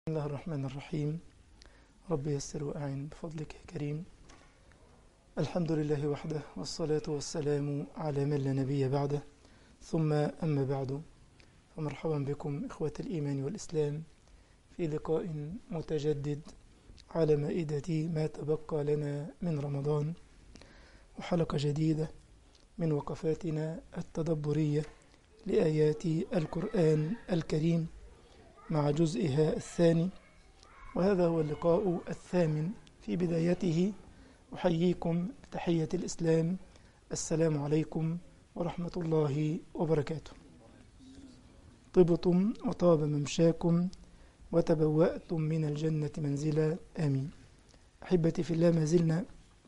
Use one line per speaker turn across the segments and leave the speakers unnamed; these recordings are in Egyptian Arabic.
بسم الله الرحمن الرحيم رب يسر وأعن بفضلك يا كريم الحمد لله وحده والصلاة والسلام على من لا نبي بعده ثم أما بعد فمرحبا بكم إخوة الإيمان والإسلام في لقاء متجدد على مائدة ما تبقى لنا من رمضان وحلقة جديدة من وقفاتنا التدبرية لآيات القرآن الكريم مع جزئها الثاني وهذا هو اللقاء الثامن في بدايته أحييكم بتحية الإسلام السلام عليكم ورحمة الله وبركاته طبتم وطاب ممشاكم وتبوأتم من الجنة منزلا آمين أحبتي في الله ما زلنا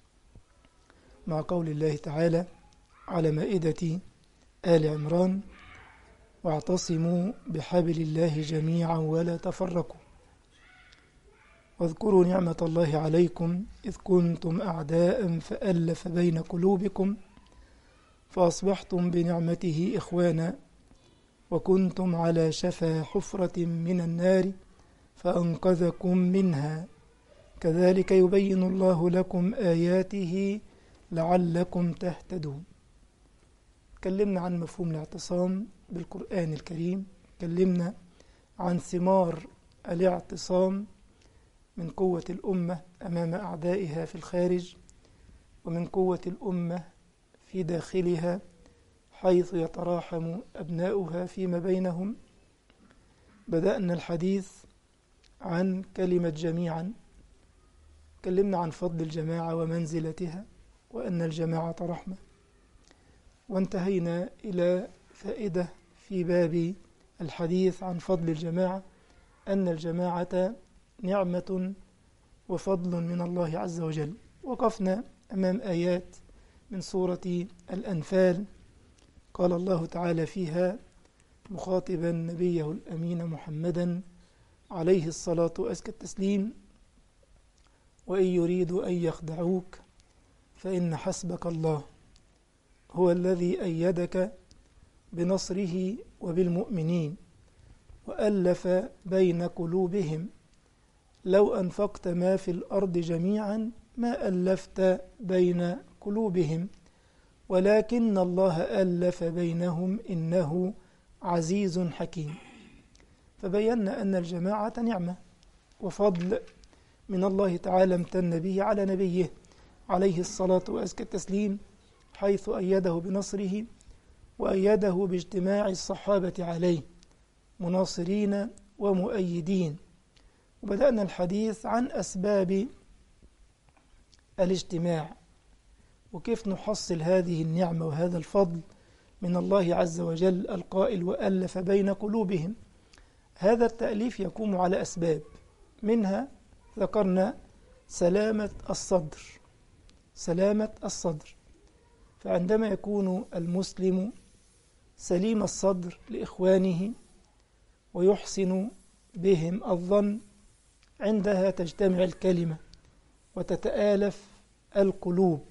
مع قول الله تعالى على مائدة آل عمران واعتصموا بحبل الله جميعا ولا تفرقوا واذكروا نعمة الله عليكم إذ كنتم أعداء فألف بين قلوبكم فأصبحتم بنعمته إخوانا وكنتم على شفا حفرة من النار فأنقذكم منها كذلك يبين الله لكم آياته لعلكم تهتدون تكلمنا عن مفهوم الاعتصام بالقرآن الكريم تكلمنا عن ثمار الاعتصام من قوة الأمة أمام أعدائها في الخارج ومن قوة الأمة في داخلها حيث يتراحم أبناؤها فيما بينهم بدأنا الحديث عن كلمة جميعا تكلمنا عن فضل الجماعة ومنزلتها وأن الجماعة رحمة وانتهينا إلى فائدة في باب الحديث عن فضل الجماعة أن الجماعة نعمة وفضل من الله عز وجل وقفنا أمام آيات من سورة الأنفال قال الله تعالى فيها مخاطبا نبيه الأمين محمدا عليه الصلاة وأزكى التسليم وإن يريدوا أن يخدعوك فإن حسبك الله هو الذي أيدك بنصره وبالمؤمنين وألف بين قلوبهم لو أنفقت ما في الأرض جميعا ما ألفت بين قلوبهم ولكن الله ألف بينهم إنه عزيز حكيم فبينا أن الجماعة نعمة وفضل من الله تعالى امتن به على نبيه عليه الصلاة وأزكى التسليم حيث أيده بنصره وأيده باجتماع الصحابة عليه مناصرين ومؤيدين وبدأنا الحديث عن أسباب الاجتماع وكيف نحصل هذه النعمة وهذا الفضل من الله عز وجل القائل وألف بين قلوبهم هذا التأليف يقوم على أسباب منها ذكرنا سلامة الصدر سلامة الصدر فعندما يكون المسلم سليم الصدر لإخوانه ويحسن بهم الظن عندها تجتمع الكلمة وتتآلف القلوب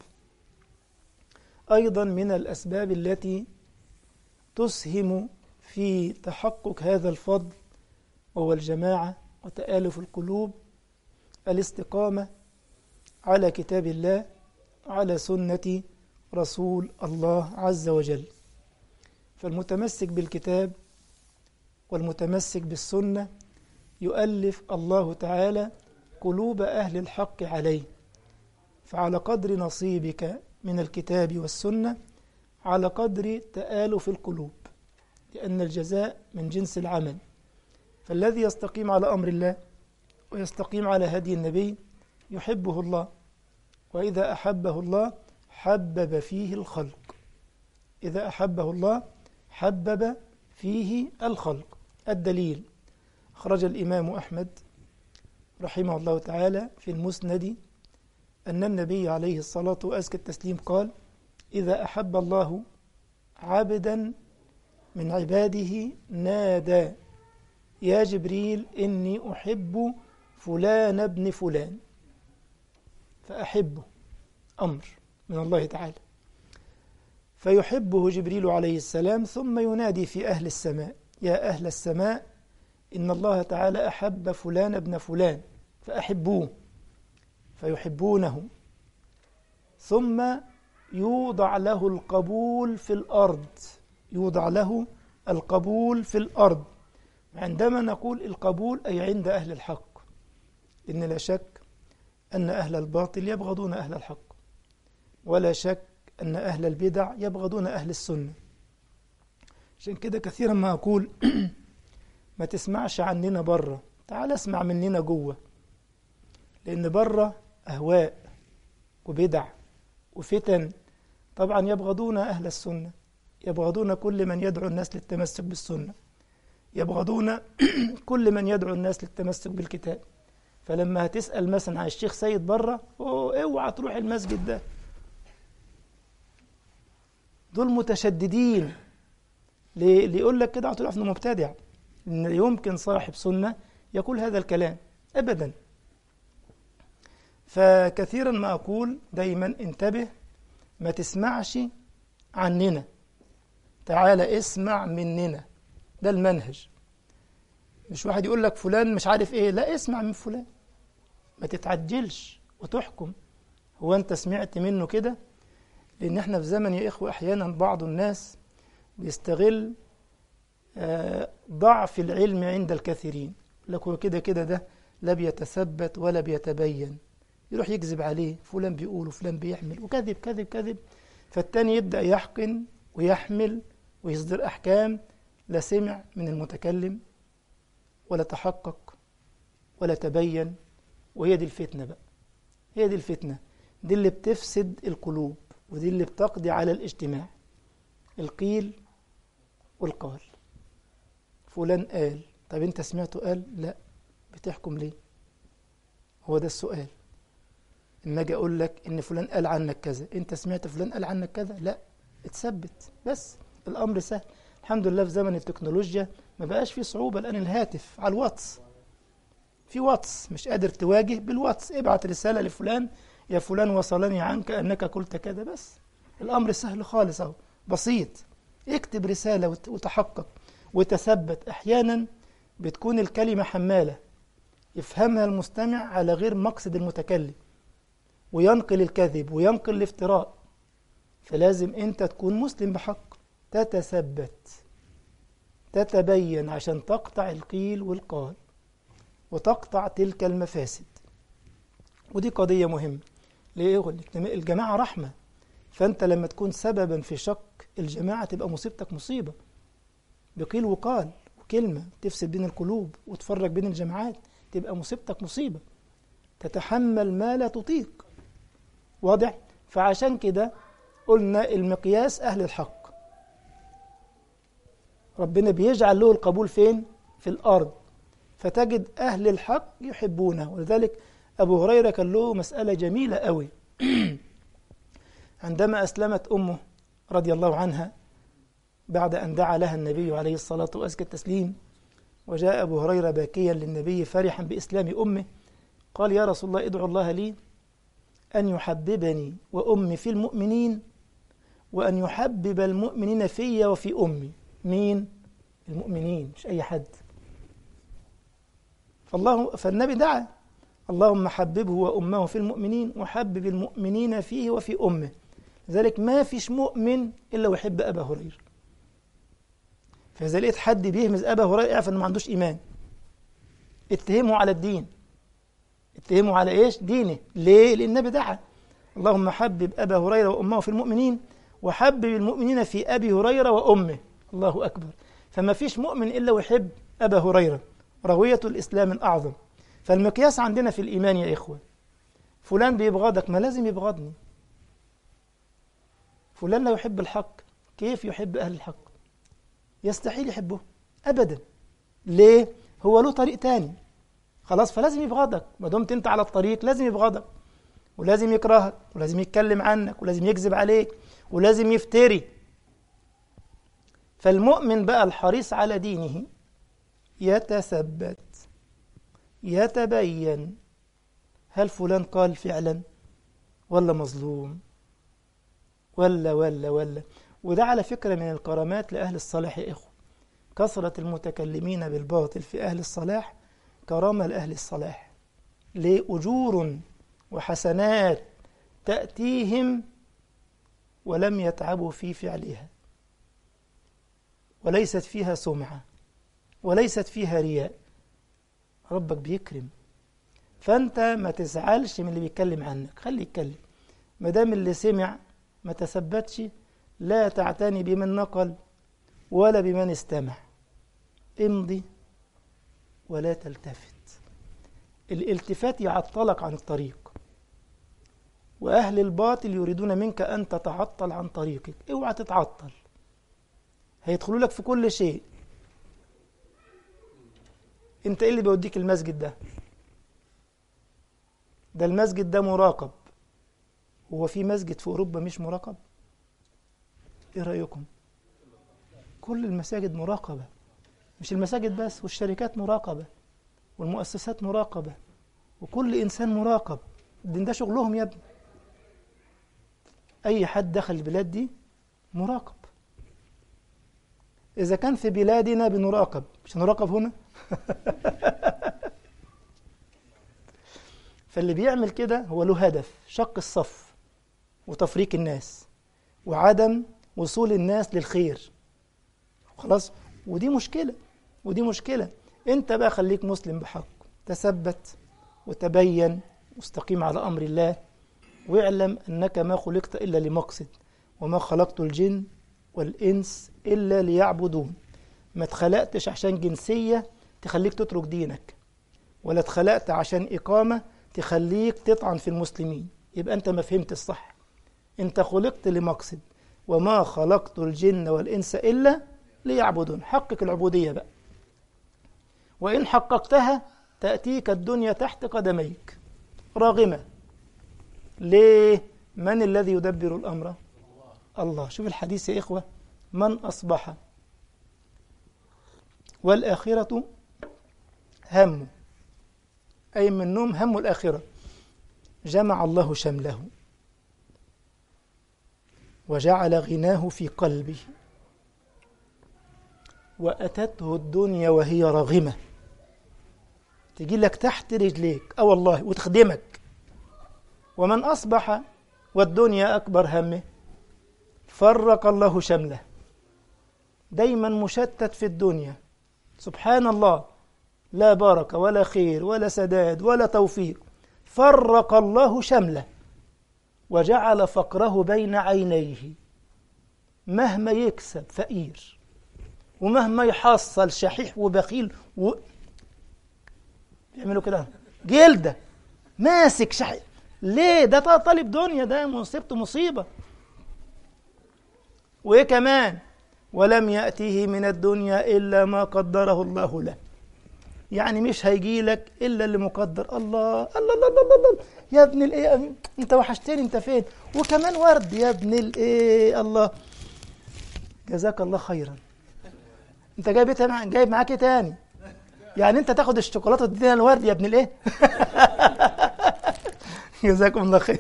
أيضا من الأسباب التي تسهم في تحقق هذا الفضل وهو الجماعة وتآلف القلوب الاستقامة على كتاب الله على سنة رسول الله عز وجل فالمتمسك بالكتاب والمتمسك بالسنة يؤلف الله تعالى قلوب أهل الحق عليه فعلى قدر نصيبك من الكتاب والسنة على قدر تآلف القلوب لأن الجزاء من جنس العمل فالذي يستقيم على أمر الله ويستقيم على هدي النبي يحبه الله وإذا أحبه الله حبب فيه الخلق إذا أحبه الله حبب فيه الخلق الدليل أخرج الإمام أحمد رحمه الله تعالى في المسند أن النبي عليه الصلاة وأزكى التسليم قال إذا أحب الله عبدا من عباده نادى يا جبريل إني أحب فلان ابن فلان فأحبه أمر من الله تعالى فيحبه جبريل عليه السلام ثم ينادي في أهل السماء يا أهل السماء إن الله تعالى أحب فلان ابن فلان فأحبوه فيحبونه ثم يوضع له القبول في الأرض يوضع له القبول في الأرض عندما نقول القبول أي عند أهل الحق إن لا شك أن أهل الباطل يبغضون أهل الحق ولا شك أن أهل البدع يبغضون أهل السنة عشان كده كثيرا ما أقول ما تسمعش عننا بره تعال اسمع مننا جوه لأن بره أهواء وبدع وفتن طبعا يبغضون أهل السنة يبغضون كل من يدعو الناس للتمسك بالسنة يبغضون كل من يدعو الناس للتمسك بالكتاب فلما هتسأل مثلا عن الشيخ سيد بره اوعى تروح المسجد ده دول متشددين اللي يقول لك كده هتعرف انه مبتدع ان يمكن صاحب سنه يقول هذا الكلام ابدا فكثيرا ما اقول دايما انتبه ما تسمعش عننا تعال اسمع مننا ده المنهج مش واحد يقول لك فلان مش عارف ايه لا اسمع من فلان ما تتعجلش وتحكم هو انت سمعت منه كده لان احنا في زمن يا اخوه احيانا بعض الناس بيستغل ضعف العلم عند الكثيرين لك هو كده كده ده لا بيتثبت ولا بيتبين يروح يكذب عليه فلان بيقول وفلان بيحمل وكذب كذب كذب فالتاني يبدأ يحقن ويحمل ويصدر أحكام لا سمع من المتكلم ولا تحقق ولا تبين وهي دي الفتنة بقى هي دي الفتنة دي اللي بتفسد القلوب ودي اللي بتقضي على الاجتماع القيل والقال فلان قال طب انت سمعته قال لا بتحكم ليه هو ده السؤال اما اجي اقول لك ان فلان قال عنك كذا انت سمعت فلان قال عنك كذا لا اتثبت بس الامر سهل الحمد لله في زمن التكنولوجيا ما بقاش في صعوبه الان الهاتف على الواتس في واتس مش قادر تواجه بالواتس ابعت رساله لفلان يا فلان وصلني عنك انك قلت كذا بس الامر سهل خالص اهو بسيط اكتب رساله وتحقق وتثبت احيانا بتكون الكلمه حماله يفهمها المستمع على غير مقصد المتكلم وينقل الكذب وينقل الافتراء فلازم انت تكون مسلم بحق تتثبت تتبين عشان تقطع القيل والقال وتقطع تلك المفاسد ودي قضية مهمة ليه؟ الجماعة رحمة فأنت لما تكون سببا في شق الجماعة تبقى مصيبتك مصيبة بقيل وقال وكلمة تفسد بين القلوب وتفرق بين الجماعات تبقى مصيبتك مصيبة تتحمل ما لا تطيق واضح؟ فعشان كده قلنا المقياس أهل الحق ربنا بيجعل له القبول فين؟ في الأرض فتجد أهل الحق يحبونه ولذلك أبو هريرة كان له مسألة جميلة قوي عندما أسلمت أمه رضي الله عنها بعد أن دعا لها النبي عليه الصلاة وأزكى التسليم وجاء أبو هريرة باكيا للنبي فرحا بإسلام أمه قال يا رسول الله ادعو الله لي أن يحببني وأمي في المؤمنين وأن يحبب المؤمنين في وفي أمي مين؟ المؤمنين مش أي حد فالله فالنبي دعا اللهم حببه وأمه في المؤمنين وحبب المؤمنين فيه وفي أمه لذلك ما فيش مؤمن إلا ويحب أبا هريرة فإذا لقيت حد بيهمز أبا هريرة اعرف إنه ما عندوش إيمان اتهمه على الدين اتهمه على إيش؟ دينه ليه؟ لأن النبي دعا اللهم حبب أبا هريرة وأمه في المؤمنين وحبب المؤمنين في أبي هريرة وأمه الله أكبر فما فيش مؤمن إلا ويحب أبا هريرة روية الإسلام الأعظم فالمقياس عندنا في الإيمان يا إخوة فلان بيبغضك ما لازم يبغضني فلان لا يحب الحق كيف يحب أهل الحق يستحيل يحبه أبدا ليه هو له طريق تاني خلاص فلازم يبغضك ما دمت انت على الطريق لازم يبغضك ولازم يكرهك ولازم يتكلم عنك ولازم يكذب عليك ولازم يفتري فالمؤمن بقى الحريص على دينه يتثبت يتبين هل فلان قال فعلا ولا مظلوم ولا ولا ولا وده على فكرة من الكرامات لأهل الصالح يا إخوة كثرة المتكلمين بالباطل في أهل الصلاح كرامة لأهل الصلاح ليه أجور وحسنات تأتيهم ولم يتعبوا في فعلها وليست فيها سمعة وليست فيها رياء ربك بيكرم فأنت ما تزعلش من اللي بيتكلم عنك خليه يتكلم ما دام اللي سمع ما تثبتش لا تعتني بمن نقل ولا بمن استمع امضي ولا تلتفت الالتفات يعطلك عن الطريق وأهل الباطل يريدون منك أن تتعطل عن طريقك اوعى تتعطل هيدخلوا لك في كل شيء انت ايه اللي بيوديك المسجد ده ده المسجد ده مراقب هو في مسجد في أوروبا مش مراقب ايه رأيكم كل المساجد مراقبة مش المساجد بس والشركات مراقبة والمؤسسات مراقبة وكل إنسان مراقب الدين ده شغلهم يا ابني أي حد دخل البلاد دي مراقب إذا كان في بلادنا بنراقب مش نراقب هنا فاللي بيعمل كده هو له هدف شق الصف وتفريق الناس وعدم وصول الناس للخير خلاص ودي مشكلة ودي مشكلة انت بقى خليك مسلم بحق تثبت وتبين واستقيم على أمر الله واعلم أنك ما خلقت إلا لمقصد وما خلقت الجن والإنس إلا ليعبدون ما اتخلقتش عشان جنسية تخليك تترك دينك ولا اتخلقت عشان إقامة تخليك تطعن في المسلمين يبقى أنت ما فهمت الصح أنت خلقت لمقصد وما خلقت الجن والإنس إلا ليعبدون حقق العبودية بقى وإن حققتها تأتيك الدنيا تحت قدميك راغمة ليه؟ من الذي يدبر الأمر؟ الله شوف الحديث يا إخوة من أصبح والآخرة همه أي من النوم هم الآخرة جمع الله شمله وجعل غناه في قلبه وأتته الدنيا وهي راغمة تجي لك تحت رجليك أه والله وتخدمك ومن أصبح والدنيا أكبر همه فرق الله شمله دايما مشتت في الدنيا سبحان الله لا بركة ولا خير ولا سداد ولا توفيق فرق الله شمله وجعل فقره بين عينيه مهما يكسب فقير ومهما يحصل شحيح وبخيل و... بيعملوا كده جلدة ماسك شحيح ليه ده طالب دنيا ده مصيبته مصيبة وإيه كمان ولم يأته من الدنيا إلا ما قدره الله له يعني مش هيجي لك إلا اللي مقدر الله الله الله الله, الله, الله. يا ابن الإيه أنت وحشتني أنت فين وكمان ورد يا ابن الإيه الله جزاك الله خيرا أنت جايب إيه جايب معاك إيه تاني يعني أنت تاخد الشوكولاتة وتديها الورد يا ابن الإيه جزاكم الله خير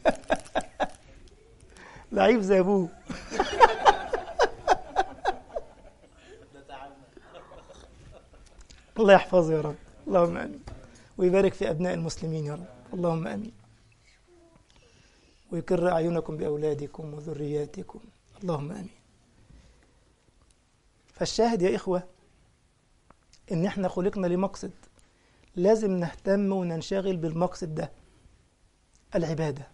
لعيب زي أبوه الله يحفظه يا رب اللهم امين ويبارك في ابناء المسلمين يا رب اللهم امين ويكر اعينكم باولادكم وذرياتكم اللهم امين فالشاهد يا اخوه ان احنا خلقنا لمقصد لازم نهتم وننشغل بالمقصد ده العباده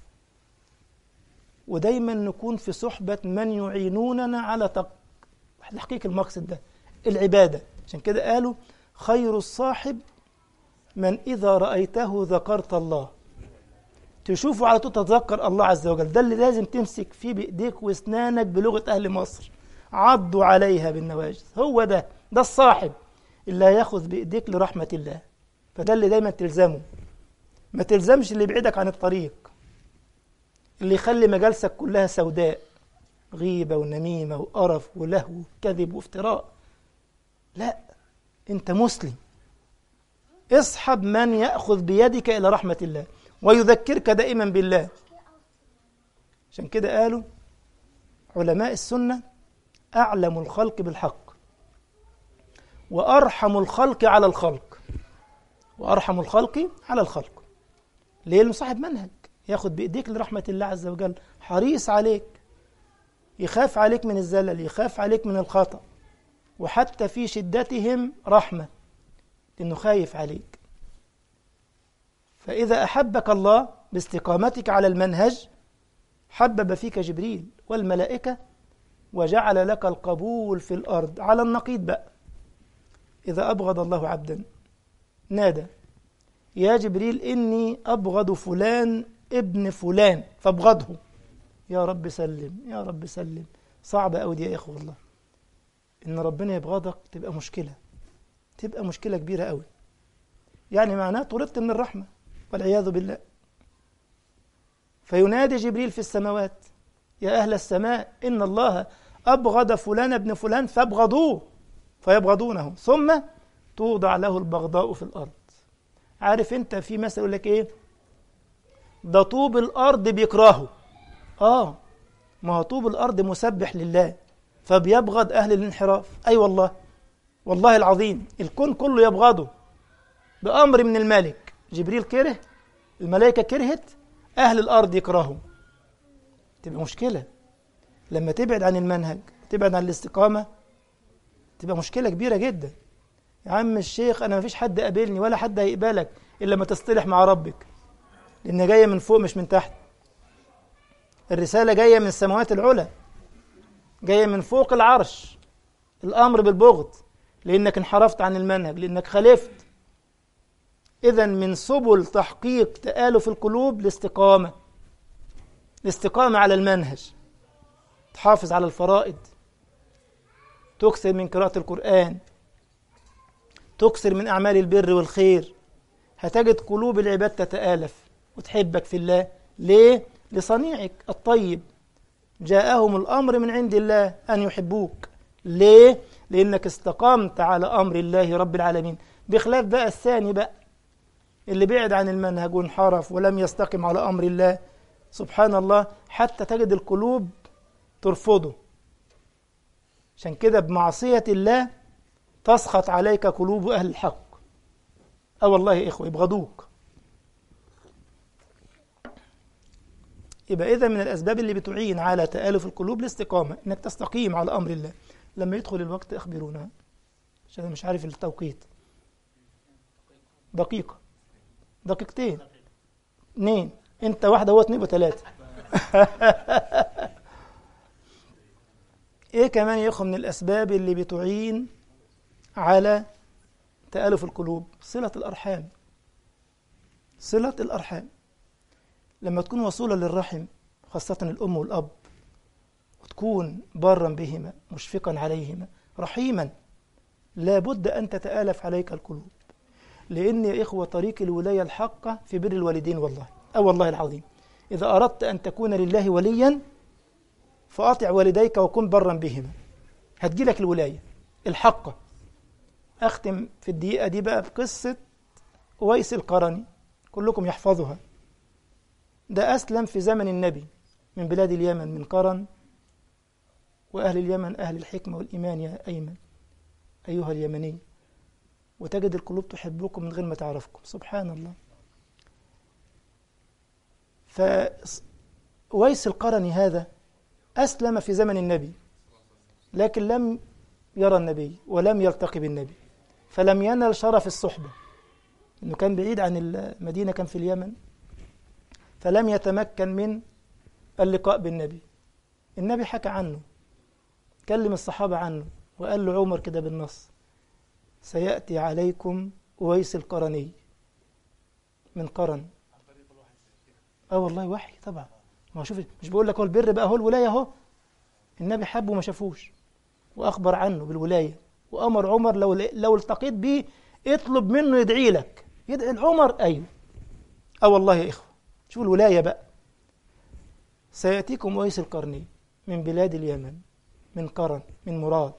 ودايما نكون في صحبه من يعينوننا على تحقيق المقصد ده العباده عشان كده قالوا خير الصاحب من إذا رأيته ذكرت الله تشوفه على طول تتذكر الله عز وجل ده اللي لازم تمسك فيه بإيديك وأسنانك بلغة أهل مصر عضوا عليها بالنواجذ هو ده ده الصاحب اللي هياخذ بإيديك لرحمة الله فده اللي دايما تلزمه ما تلزمش اللي يبعدك عن الطريق اللي يخلي مجالسك كلها سوداء غيبة ونميمة وقرف ولهو وكذب وافتراء لا انت مسلم اصحب من ياخذ بيدك الى رحمه الله ويذكرك دائما بالله عشان كده قالوا علماء السنه اعلم الخلق بالحق وأرحم الخلق على الخلق وأرحم الخلق على الخلق ليه المصاحب منهج ياخد بإيديك لرحمة الله عز وجل حريص عليك يخاف عليك من الزلل يخاف عليك من الخطأ وحتى في شدتهم رحمة لأنه خايف عليك فإذا أحبك الله باستقامتك على المنهج حبب فيك جبريل والملائكة وجعل لك القبول في الأرض على النقيض بقى إذا أبغض الله عبدا نادى يا جبريل إني أبغض فلان ابن فلان فابغضه يا رب سلم يا رب سلم صعبة أوي دي يا إخوة والله إن ربنا يبغضك تبقى مشكلة تبقى مشكلة كبيرة أوي يعني معناه طردت من الرحمة والعياذ بالله فينادي جبريل في السماوات يا أهل السماء إن الله أبغض فلان ابن فلان فابغضوه فيبغضونه ثم توضع له البغضاء في الأرض عارف أنت في مثل يقول لك إيه ده طوب الأرض بيكرهه آه ما هو طوب الأرض مسبح لله فبيبغض أهل الانحراف أي أيوة والله والله العظيم الكون كله يبغضه بأمر من الملك جبريل كره الملائكة كرهت أهل الأرض يكرهوا تبقى مشكلة لما تبعد عن المنهج تبعد عن الاستقامة تبقى مشكلة كبيرة جدا يا عم الشيخ أنا مفيش حد قابلني ولا حد هيقبلك إلا ما تصطلح مع ربك لأن جاية من فوق مش من تحت الرسالة جاية من السماوات العلى جاية من فوق العرش الأمر بالبغض لأنك انحرفت عن المنهج لأنك خالفت إذا من سبل تحقيق تآلف القلوب الاستقامة الاستقامة على المنهج تحافظ على الفرائض تكثر من قراءة القرآن تكثر من أعمال البر والخير هتجد قلوب العباد تتآلف وتحبك في الله ليه؟ لصنيعك الطيب جاءهم الأمر من عند الله أن يحبوك ليه؟ لأنك استقمت على أمر الله رب العالمين بخلاف بقى الثاني بقى اللي بعد عن المنهج وانحرف ولم يستقم على أمر الله سبحان الله حتى تجد القلوب ترفضه عشان كده بمعصية الله تسخط عليك قلوب أهل الحق أه والله يا إخوة يبغضوك يبقى إذا من الأسباب اللي بتعين على تآلف القلوب الاستقامة إنك تستقيم على أمر الله لما يدخل الوقت أخبرونا عشان مش عارف التوقيت دقيقة دقيقتين اثنين انت واحدة هو اثنين يبقى ثلاثة ايه كمان يا اخو من الاسباب اللي بتعين على تآلف القلوب صلة الأرحام صلة الأرحام لما تكون وصولة للرحم خاصة الأم والأب وتكون بارا بهما مشفقا عليهما رحيما لابد أن تتآلف عليك القلوب لأن يا إخوة طريق الولاية الحقة في بر الوالدين والله أو والله العظيم إذا أردت أن تكون لله وليا فأطع والديك وكن برا بهما هتجيلك الولاية الحقة أختم في الدقيقة دي بقى بقصة ويس القرني كلكم يحفظها ده أسلم في زمن النبي من بلاد اليمن من قرن وأهل اليمن أهل الحكمة والإيمان يا أيمن أيها اليمني وتجد القلوب تحبكم من غير ما تعرفكم سبحان الله فويس القرني هذا أسلم في زمن النبي لكن لم يرى النبي ولم يلتقي بالنبي فلم ينل شرف الصحبة إنه كان بعيد عن المدينة كان في اليمن فلم يتمكن من اللقاء بالنبي النبي حكى عنه كلم الصحابة عنه وقال له عمر كده بالنص سيأتي عليكم أويس القرني من قرن اه والله وحي طبعا ما شوف مش بقول لك هو البر بقى هو الولايه اهو النبي حبه وما شافوش واخبر عنه بالولايه وامر عمر لو لو التقيت بيه اطلب منه يدعي لك يدعي لعمر ايوه اه والله يا اخوه شوفوا الولايه بقى سياتيكم ويس القرني من بلاد اليمن من قرن من مراد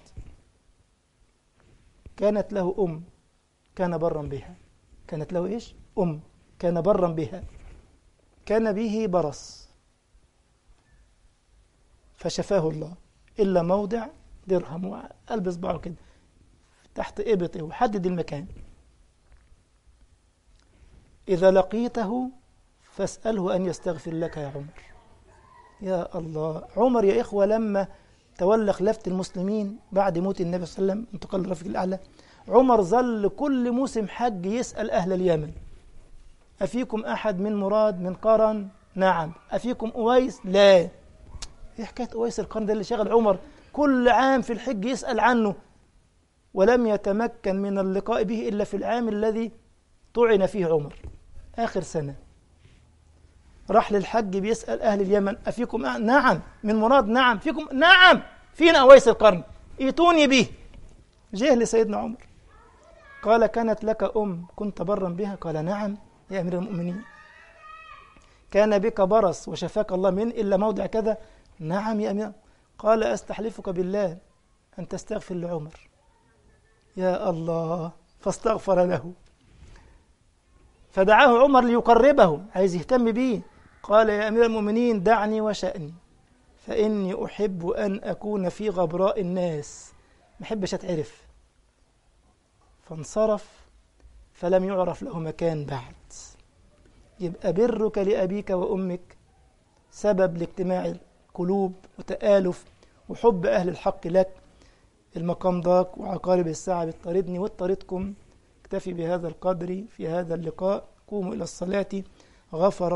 كانت له ام كان برا بها كانت له ايش ام كان برا بها كان به برص فشفاه الله إلا موضع درهم قلب إصبعه كده تحت إبطه وحدد المكان إذا لقيته فاسأله أن يستغفر لك يا عمر يا الله عمر يا إخوة لما تولى خلافة المسلمين بعد موت النبي صلى الله عليه وسلم انتقل الرفيق الأعلى عمر ظل كل موسم حج يسأل أهل اليمن أفيكم أحد من مراد من قرن نعم أفيكم أويس لا إيه حكاية أويس القرن ده اللي شغل عمر كل عام في الحج يسأل عنه ولم يتمكن من اللقاء به إلا في العام الذي طعن فيه عمر آخر سنة راح للحج بيسأل أهل اليمن أفيكم أه؟ نعم من مراد نعم فيكم نعم فينا أويس القرن ائتوني به جه لسيدنا عمر قال كانت لك أم كنت برا بها قال نعم يا أمير المؤمنين كان بك برص وشفاك الله من إلا موضع كذا نعم يا أمير قال أستحلفك بالله أن تستغفر لعمر يا الله فاستغفر له فدعاه عمر ليقربه عايز يهتم بيه قال يا أمير المؤمنين دعني وشأني فإني أحب أن أكون في غبراء الناس ما أحبش أتعرف فانصرف فلم يعرف له مكان بعد يبقى برك لأبيك وأمك سبب لاجتماع القلوب وتآلف وحب أهل الحق لك المقام ضاق وعقارب الساعة بتطاردني وتطاردكم اكتفي بهذا القدر في هذا اللقاء قوموا إلى الصلاة غفر